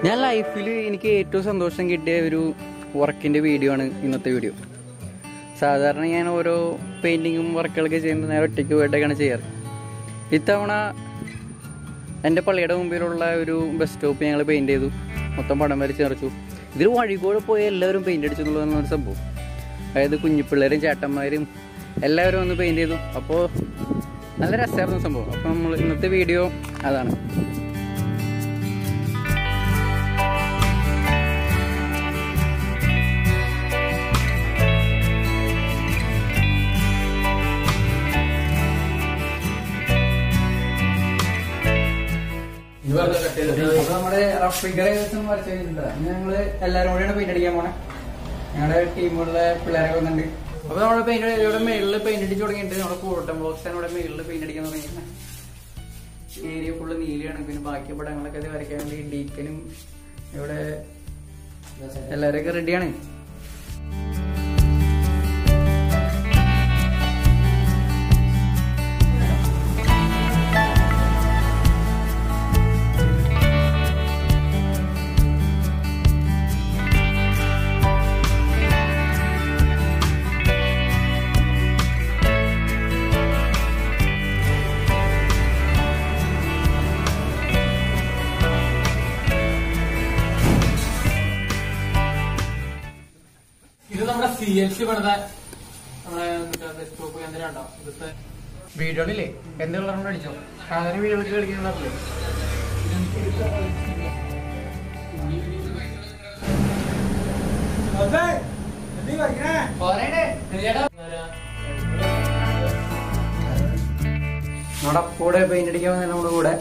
ഞാൻ ലൈഫിൽ എനിക്ക് ഏറ്റവും സന്തോഷം കിട്ടിയ ഒരു വർക്കിൻ്റെ വീഡിയോ ആണ് ഇന്നത്തെ വീഡിയോ സാധാരണ ഞാൻ ഓരോ പെയിൻറ്റിങ്ങും വർക്കുകളൊക്കെ ചെയ്യുന്നത് ഞാൻ ഒറ്റയ്ക്ക് പോയിട്ടൊക്കെയാണ് ചെയ്യാറ് ഇത്തവണ എൻ്റെ പള്ളിയുടെ മുമ്പിലുള്ള ഒരു ബസ് സ്റ്റോപ്പ് ഞങ്ങൾ പെയിൻറ് ചെയ്തു മൊത്തം പടം വരച്ച് നിറച്ചു ഇതിൽ വഴികൂടെ പോയി എല്ലാവരും പെയിൻ്റ് അടിച്ചു എന്നുള്ളതാണ് ഒരു സംഭവം അതായത് കുഞ്ഞിപ്പിള്ളേരും ചേട്ടന്മാരും എല്ലാവരും ഒന്ന് പെയിൻറ് ചെയ്തു അപ്പോൾ നല്ല രസമായിരുന്നു സംഭവം അപ്പോൾ നമ്മൾ ഇന്നത്തെ വീഡിയോ അതാണ് അപ്പൊ നമ്മുടെ റഫ് ഫിഗർ ഏകദേശം വരച്ചു കഴിഞ്ഞിട്ടുണ്ട് ഇനി ഞങ്ങള് എല്ലാരും കൂടെയാണ് പെയിന്റ് അടിക്കാൻ പോണേ ഞങ്ങളുടെ ടീമുകളിലെ പിള്ളേരൊക്കെ വന്നിട്ടുണ്ട് അപ്പൊ നമ്മുടെ പെയിന്റ് ഇവിടെ മേളില് പെയിന്റ് അടിച്ച് തുടങ്ങിയിട്ട് നമ്മുടെ കൂട്ടം ബോക്സ് ആണ് ഇവിടെ മേളില് പെയിന്റ് അടിക്കാൻ തുടങ്ങിയിട്ട് ഏരിയ ഫുള്ള് നീലയാണ് പിന്നെ ബാക്കി പടങ്ങളൊക്കെ ഇത് വരയ്ക്കാൻ വേണ്ടി ഡീക്കനും ഇവിടെ എല്ലാവരൊക്കെ റെഡിയാണ് ഇത് നമ്മുടെ സി എൽ സി പണിത നമ്മുടെ ഡെസ്ക്ടോപ്പ് കേന്ദ്രം ഉണ്ടോ ഇവിടുത്തെ വീഡിയോയില്ലേ എന്ത് കളറുകൊണ്ട് അടിച്ചോ സാധാരണ വീഡിയോയിൽ കളിക്കുന്നില്ലേ നമ്മുടെ കൂടെ പെയിന്റ് അടിക്കാൻ വന്ന നമ്മുടെ കൂടെ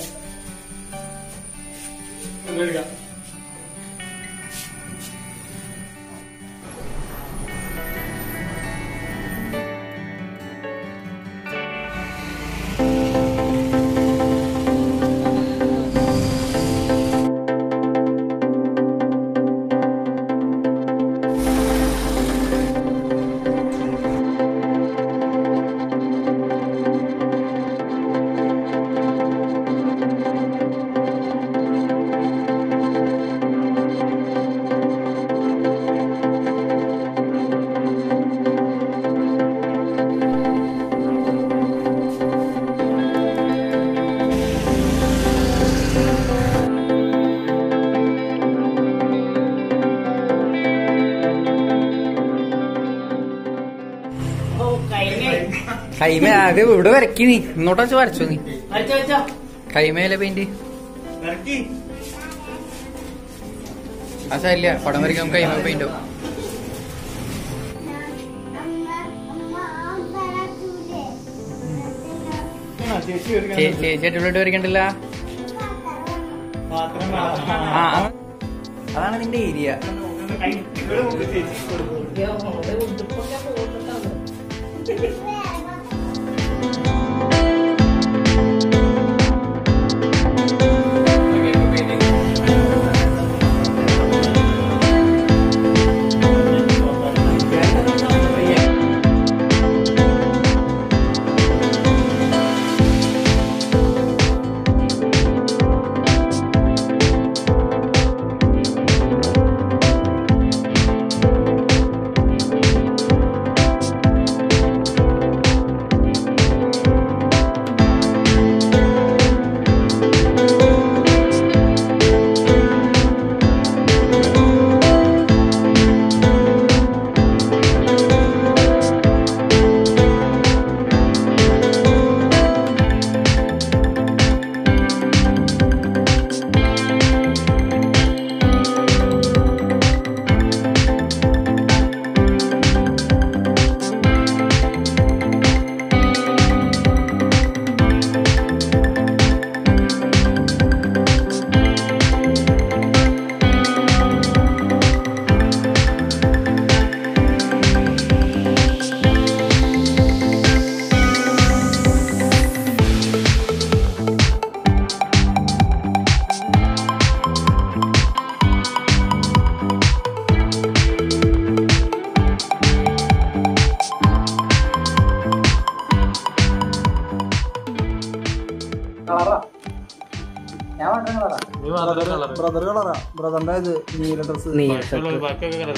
കൈമ അത് ഇവിടെ വരക്കി നീ ഇങ്ങോട്ട് വെച്ച് വരച്ചോ നീ കൈമേലെ പെയിന്റ് ആ ശരില്ല പടം വരയ്ക്കാൻ കൈമ പെയിന്റ് ആവും ചേ- ചേച്ചി അടിപൊളിയായിട്ട് വരയ്ക്കണ്ടില്ല ആ ആ. അതാണ് നിന്റെ ഏരിയ ബ്രദർ കളറാ ബ്രദറിന്റെ ഇത് നീല ഡ്രസ് ബാക്കിയൊക്കെ കളർ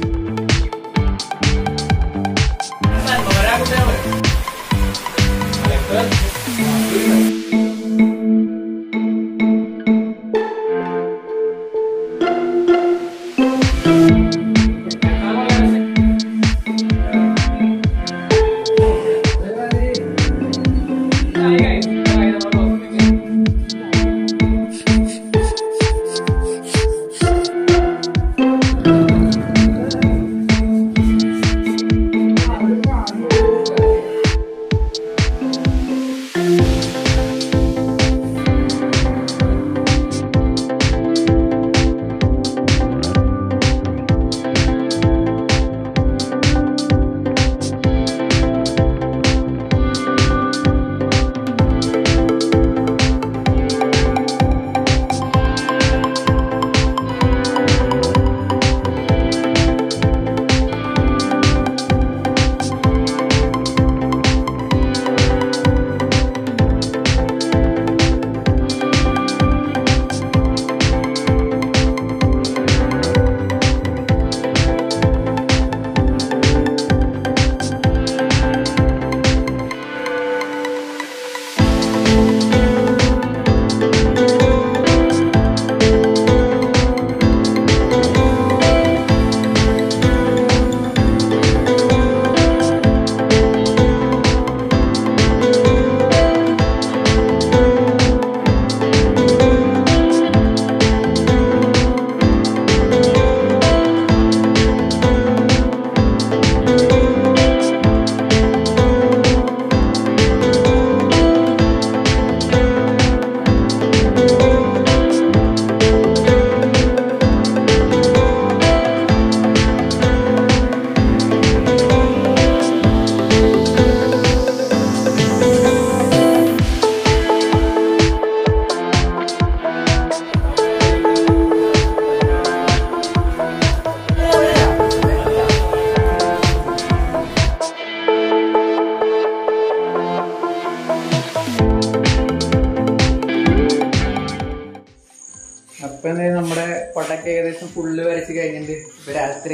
അപ്പൊ എന്തായാലും നമ്മുടെ പടക്ക ഏകദേശം ഫുള്ള് വരച്ച് കഴിഞ്ഞിട്ടുണ്ട് ഇപ്പൊ രാത്രി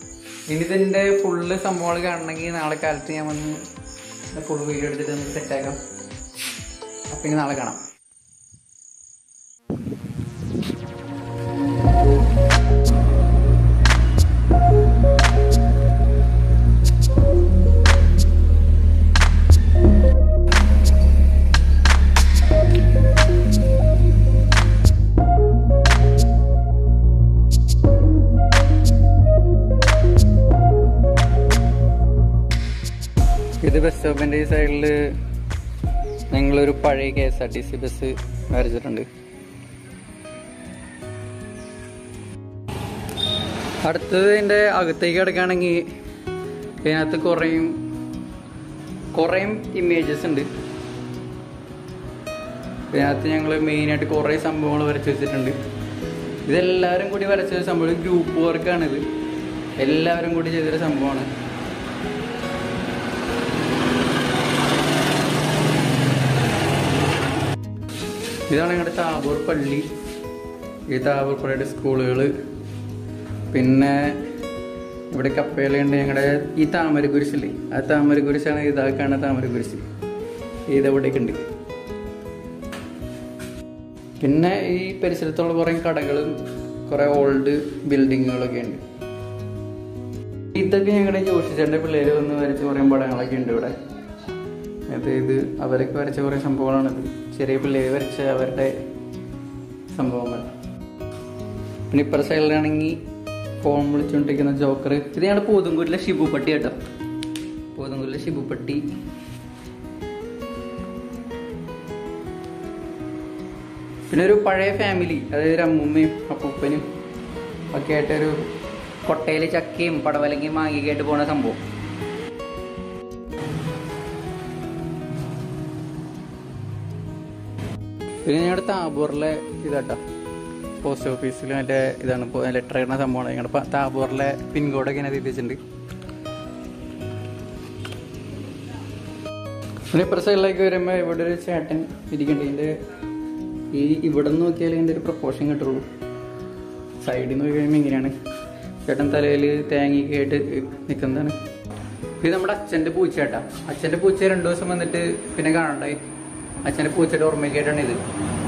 ഇനി ഇതിന്റെ ഫുള്ള് സംഭവങ്ങൾ കാണണമെങ്കിൽ നാളെ കാലത്ത് ഞാൻ വന്ന് ഫുൾ വീഡിയോ എടുത്തിട്ട് നമുക്ക് സെറ്റാക്കാം അപ്പൊ ഇനി നാളെ കാണാം ഇത് ബസ് സ്റ്റോപ്പിന്റെ ഈ സൈഡില് ഞങ്ങളൊരു പഴയ K S R T C bus വരച്ചിട്ടുണ്ട് അടുത്തത് ഇതിന്റെ അകത്തേക്ക് കിടക്കുകയാണെങ്കിൽ ഇതിനകത്ത് കുറേയും കുറേയും ഇമേജസ് ഉണ്ട് ഇതിനകത്ത് ഞങ്ങൾ മെയിനായിട്ട് കുറേ സംഭവങ്ങൾ വരച്ച് വെച്ചിട്ടുണ്ട് ഇതെല്ലാവരും കൂടി വരച്ച സംഭവം ഗ്രൂപ്പ് വർക്കാണിത് എല്ലാവരും കൂടി ചെയ്തൊരു സംഭവമാണ് ഇതാണ് ഞങ്ങളുടെ താബൂർ പള്ളി ഈ താബൂർ പള്ളിയുടെ സ്കൂളുകൾ പിന്നെ ഇവിടെ കപ്പേലുണ്ട് ഞങ്ങളുടെ ഈ താമര കുരിശില്ലേ ആ താമര കുരിശാണ് ഇതാക്കാണ് താമര കുരിശ് ഇതെവിടേക്ക് ഉണ്ട് പിന്നെ ഈ പരിസരത്തുള്ള കുറേ കടകളും കുറേ ഓൾഡ് ബിൽഡിങ്ങുകളൊക്കെ ഉണ്ട് ഇതൊക്കെ ഞങ്ങളുടെ ജോഷിച്ചേൻ്റെ പിള്ളേർ വന്ന് വരച്ച കുറേ പടങ്ങളൊക്കെ ഉണ്ട് ഇവിടെ അത് ഇത് അവരൊക്കെ വരച്ച കുറേ സംഭവങ്ങളാണിത് ചെറിയ പിള്ളേർ വരച്ച അവരുടെ സംഭവങ്ങൾ പിന്നെ ഇപ്പുറ സൈഡിലാണെങ്കിൽ ഫോൺ വിളിച്ചുകൊണ്ടിരിക്കുന്ന ജോക്കർ ഇത് ഞങ്ങളുടെ പൂതങ്കൂരിലെ ഷിബുപട്ടി കേട്ടോ പൂതങ്കൂരിലെ ഷിബുപട്ടി പിന്നെ ഒരു പഴയ ഫാമിലി അതായത് ഒരു അമ്മൂമ്മയും അപ്പൂപ്പനും ഒക്കെ ആയിട്ടൊരു കൊട്ടയിൽ ചക്കയും പടവലങ്ങയും മാങ്ങിയൊക്കെ ആയിട്ട് പോണ സംഭവം പിന്നെ ഞങ്ങളുടെ താബൂറിലെ ഇതാട്ടോ പോസ്റ്റ് ഓഫീസിൽ മറ്റേ ഇതാണ് ലെറ്റർ ഇടുന്ന സംഭവമാണ് ഞങ്ങളുടെ പ- താബൂറിലെ പിൻകോഡൊക്കെ ഇങ്ങനെ എത്തിച്ചിട്ടുണ്ട് പിന്നെ ഇപ്പുറ സൈഡിലേക്ക് വരുമ്പോൾ ഇവിടെ ഒരു ചേട്ടൻ ഇരിക്കുന്നുണ്ട് ഇതിൻ്റെ ഈ ഇവിടെ നിന്ന് നോക്കിയാൽ അതിൻ്റെ ഒരു പ്രപ്പോർഷൻ കിട്ടുള്ളൂ സൈഡിൽ നിന്ന് കഴിയുമ്പോൾ ഇങ്ങനെയാണ് ചേട്ടൻ തലയിൽ തേങ്ങയൊക്കെ ആയിട്ട് നിൽക്കുന്നതാണ് ഇത് നമ്മുടെ അച്ഛൻ്റെ പൂച്ചേട്ടാ അച്ഛൻ്റെ പൂച്ച രണ്ടു ദിവസം വന്നിട്ട് പിന്നെ കാണണ്ടായി അച്ഛൻ്റെ പൂച്ചയുടെ ഓർമ്മയ്ക്കായിട്ടാണ് ഇത്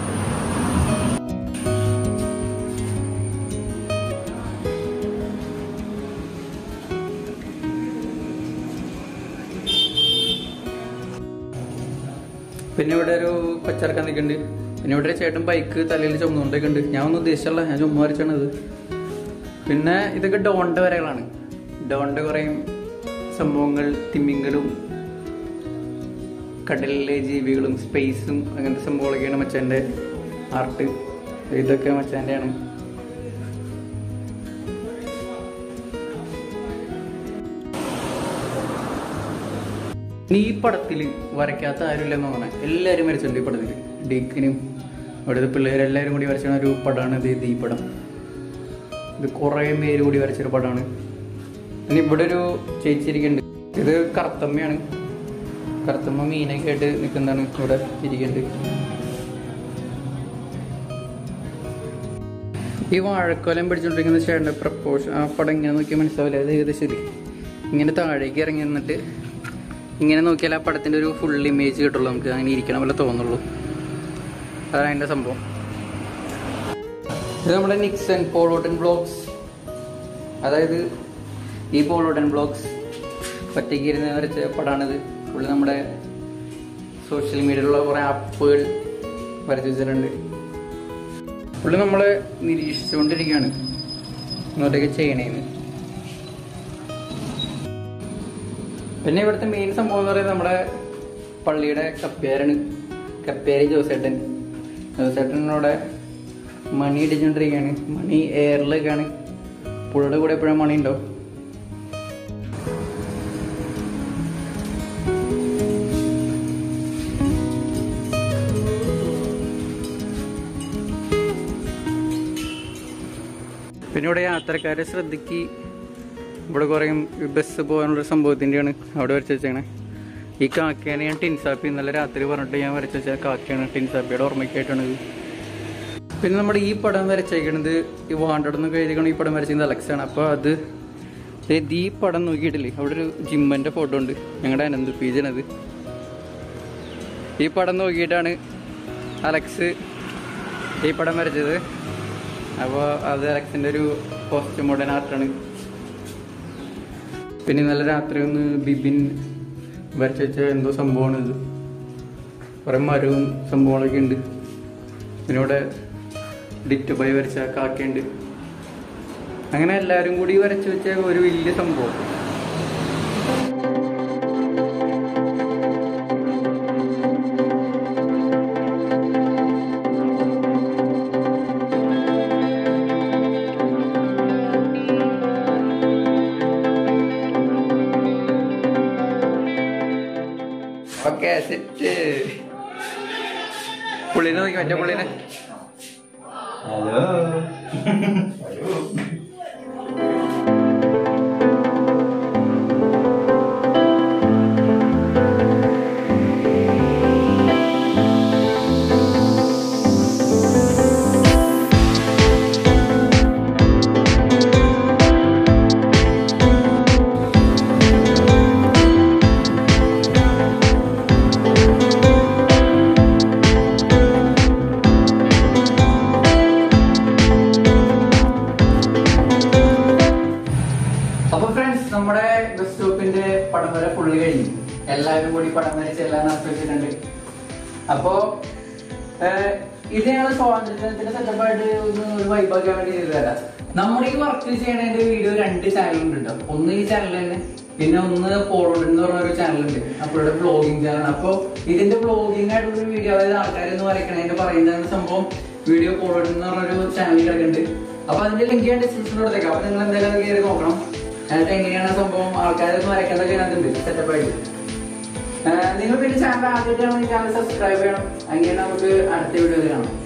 പിന്നെ ഇവിടെ ഒരു കൊച്ചിറക്കാൻ നിൽക്കുന്നുണ്ട് പിന്നെ ഇവിടെ ഒരു ചേട്ടൻ ബൈക്ക് തലയിൽ ചുമന്നുകൊണ്ടൊക്കെ ഉണ്ട് ഞാൻ ഒന്നും ഉദ്ദേശിച്ചല്ല ഞാൻ ചുമ വരച്ചാണ് ഇത് പിന്നെ ഇതൊക്കെ ഡോണ്ട വരകളാണ് ഡോണ്ട കുറേ സംഭവങ്ങൾ തിമിങ്കലും കടലിലെ ജീവികളും സ്പേസും അങ്ങനത്തെ സംഭവങ്ങളൊക്കെയാണ് മച്ചാൻ്റെ ആർട്ട് ഇതൊക്കെ മച്ചാൻ്റെയാണ് നീ ഈ പടത്തിൽ വരയ്ക്കാത്ത ആരുമില്ലെന്ന് തോന്നണേ എല്ലാവരും വരച്ചിട്ടുണ്ട് ഈ പടത്തിൽ ഡീക്കിനും അവിടുത്തെ പിള്ളേരെല്ലാവരും കൂടി വരച്ച ഒരു പടമാണ് ഇത് ഇത് ഈ പടം ഇത് കുറേ പേര് കൂടി വരച്ചൊരു പടമാണ് പിന്നെ ഇവിടെ ഒരു ചേച്ചി ഇരിക്കുന്നുണ്ട് ഇത് കറുത്തമ്മയാണ് കറുത്തമ്മ മീനൊക്കെ ആയിട്ട് നിൽക്കുന്നതാണ് ഇവിടെ ഇരിക്കുന്നുണ്ട് ഈ വാഴക്കോലം പിടിച്ചോണ്ടിരിക്കുന്ന ചേട്ടൻ്റെ പ്രപ്പോഷൻ ആ പടം ഇങ്ങനെ നോക്കിയാൽ മനസ്സിലാവില്ല അത് ഏകദേശം ഇത് ഇങ്ങനെ താഴേക്ക് ഇറങ്ങി നിന്നിട്ട് ഇങ്ങനെ നോക്കിയാൽ ആ പടത്തിൻ്റെ ഒരു ഫുൾ ഇമേജ് കിട്ടുള്ളൂ നമുക്ക് അങ്ങനെ ഇരിക്കണ പോലെ തോന്നുള്ളൂ അതാണ് അതിൻ്റെ സംഭവം ഇത് നമ്മുടെ നിക്സൺ പോളോട്ടൻ ബ്ലോഗ്സ് അതായത് ഈ പോളോട്ടൻ ബ്ലോഗ്സ് ഒറ്റയ്ക്ക് ഇരുന്ന് വരച്ച പടമാണിത് പുള്ളി നമ്മുടെ സോഷ്യൽ മീഡിയയിലുള്ള കുറേ ആപ്പുകൾ വരച്ചു വെച്ചിട്ടുണ്ട് പുള്ളി നമ്മളെ നിരീക്ഷിച്ചുകൊണ്ടിരിക്കുകയാണ് ഇങ്ങോട്ടേക്ക് ചെയ്യണേന്ന് പിന്നെ ഇവിടുത്തെ മെയിൻ സംഭവം എന്ന് പറയുന്നത് നമ്മുടെ പള്ളിയുടെ കപ്പ്യാരാണ് കപ്പ്യാരി ജോസേട്ടൻ ജോസേട്ടനോടെ മണി ഇടിച്ചുകൊണ്ടിരിക്കുകയാണ് മണി എയറിലേക്കാണ് പുഴയുടെ കൂടെ എപ്പോഴും മണി ഉണ്ടോ പിന്നെ ഇവിടെ യാത്രക്കാരെ ശ്രദ്ധിക്ക് ഇവിടെ കുറേ ബസ് പോകാനുള്ള സംഭവത്തിൻ്റെയാണ് അവിടെ വരച്ച് വെച്ചേക്കണേ ഈ കാക്കയാണ് ഞാൻ ടിൻസാപ്പി ഇന്നലെ രാത്രി പറഞ്ഞിട്ട് ഞാൻ വരച്ച് വെച്ച കാക്കയാണ് ടിൻസാപ്പിയുടെ ഓർമ്മയ്ക്കായിട്ടാണ് ഇത് പിന്നെ നമ്മുടെ ഈ പടം വരച്ചേക്കണത് ഈ വാണ്ടഡ് എന്നൊക്കെ എഴുതിക്കണം ഈ പടം വരച്ചിരുന്നത് അലക്സാണ് അപ്പോൾ അത് ഇത് ഈ പടം നോക്കിയിട്ടില്ലേ അവിടെ ഒരു ജിമ്മൻ്റെ ഫോട്ടോ ഉണ്ട് ഞങ്ങളുടെ അനന്ത് പീജാണത് ഈ പടം നോക്കിയിട്ടാണ് അലക്സ് ഈ പടം വരച്ചത് അപ്പോൾ അത് അലക്സിൻ്റെ ഒരു പോസ്റ്റ് മോഡേൺ ആർട്ടാണ് പിന്നെ ഇന്നലെ രാത്രി ഒന്ന് ബിബിൻ വരച്ച് വെച്ച എന്തോ സംഭവമാണ് ഇത് കുറേ മരവും സംഭവങ്ങളൊക്കെ ഉണ്ട് പിന്നെ ഇവിടെ ഡിറ്റ് ബൈ വരച്ച കാക്കയുണ്ട് അങ്ങനെ എല്ലാവരും കൂടി വരച്ച് വെച്ച ഒരു വലിയ സംഭവം ഓക്കെ സെറ്റ് പുള്ളിനെ നോക്കി മറ്റേ പുള്ളിനെ അപ്പൊ ഫ്രണ്ട്സ് നമ്മുടെ ബസ് സ്റ്റോപ്പിന്റെ പടം വരെ ഫുള്ള് കഴിഞ്ഞു എല്ലാവരും കൂടി പടം വരച്ച് എല്ലാം നടത്തി വെച്ചിട്ടുണ്ട് അപ്പോ ഏഹ്, ഇത് ഞങ്ങൾ സ്വാതന്ത്ര്യത്തിന്റെ സെറ്റപ്പായിട്ട് ഒന്ന് ഒരു വൈബാക്കാൻ വേണ്ടി ചെയ്തു തരാം നമ്മുടെ ഈ വർക്ക് ചെയ്യണതിന്റെ വീഡിയോ രണ്ട് ചാനലുണ്ട് കേട്ടോ ഒന്ന് ഈ ചാനൽ തന്നെ പിന്നെ ഒന്ന് പോളോഡ് എന്ന് പറഞ്ഞ ഒരു ചാനലുണ്ട് അപ്പോൾ ഇവിടെ ബ്ലോഗിങ് ചാനൽ അപ്പൊ ഇതിന്റെ ബ്ലോഗിംഗ് ആയിട്ടുള്ള വീഡിയോ അതായത് ആൾക്കാരെന്ന് വരയ്ക്കണതിന്റെ പറയുന്ന സംഭവം വീഡിയോ പോളോഡ് എന്ന് പറഞ്ഞൊരു ചാനൽ കിടക്കുന്നുണ്ട് അപ്പൊ അതിന്റെ ലിങ്ക് ഞാൻ ഡിസ്ക്രിപ്ഷനിൽ കൊടുത്തേക്കാം അപ്പൊ നിങ്ങൾ എന്തായാലും അത് കയറി നോക്കണം എന്നിട്ട് എങ്ങനെയാണ് ആ സംഭവം ആൾക്കാരൊന്ന് വരയ്ക്കുന്നതൊക്കെ അതിനകത്തുണ്ട് സെറ്റപ്പായിട്ട് നിങ്ങൾ പിന്നെ ചാനൽ ആദ്യമായിട്ടാണെങ്കിൽ ചാനൽ സബ്സ്ക്രൈബ് ചെയ്യണം അങ്ങനെ നമുക്ക് അടുത്ത വീഡിയോ കാണാം